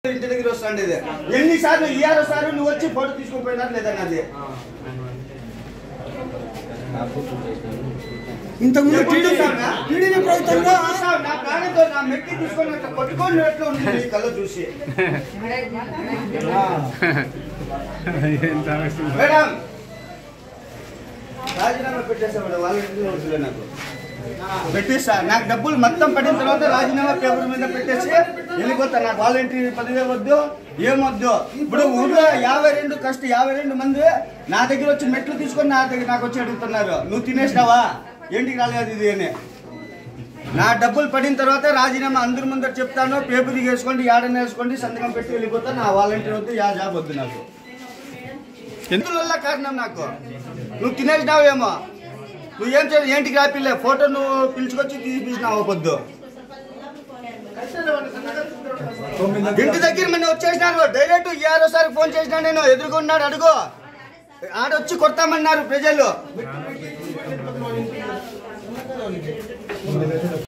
ఇంటి దగ్గర వస్తాండి ఇది ఎన్నిసార్లు ఇయ్యారో సార్ నువ్వు వచ్చి ఫోటో తీసుకుపోయినారు లేదా నాది ఇంతకుముందు ఎప్పుడు టీడీపీ చూసావునా? టీడీపీ ప్రభుత్వంలో ఎప్పుడు చూసావు? నా ప్రాణంతో నా మెట్టి తీసుకొని అట్లా పట్టుకున్నట్లు ఉంది నీ కళ్ళు చూసి మేడం రాజీనామా పెట్టేసా మేడం వాళ్ళ ఇంట్లో వద్దులే నాకు పెట్టేస్తా నాకు డబ్బులు మొత్తం పడిన తర్వాత రాజీనామా పేపర్ మీద పెట్టేసి వెళ్ళిపోతా నాకు వాలంటీర్ పదవే వద్దు ఏమొద్దు ఇప్పుడు ఊళ్ళో యాభై రెండు కష్ట యాభై రెండు మంది నా దగ్గర వచ్చి మెట్లు తీసుకొని నా దగ్గర నాకు వచ్చి అడుగుతున్నారు నువ్వు తినేసినావా ఏంటికి రాలేదు ఇది అని నా డబ్బులు పడిన తర్వాత రాజీనామా అందరి ముందర చెప్తాను పేపర్ వేసుకోండి యాడని వేసుకోండి సంతకం పెట్టి వెళ్ళిపోతా నా వాలంటీర్ వద్దు యా జాబ్ వద్దు నాకు ఎందుకు వల్ల కారణం నాకు నువ్వు తినేసినావేమో నువ్వు ఏం చేయాలి ఏంటికి రాపిల్లే ఫోటో నువ్వు పిలుచుకొచ్చి తీసినావు పొద్దు ఇంటి దగ్గర మన వచ్చేసినారు డైరెక్ట్ ఆరోసారి ఫోన్ చేసినా నేను ఎదుర్కొన్నాడు అడుగు ఆడొచ్చి కొడతామన్నారు ప్రజలు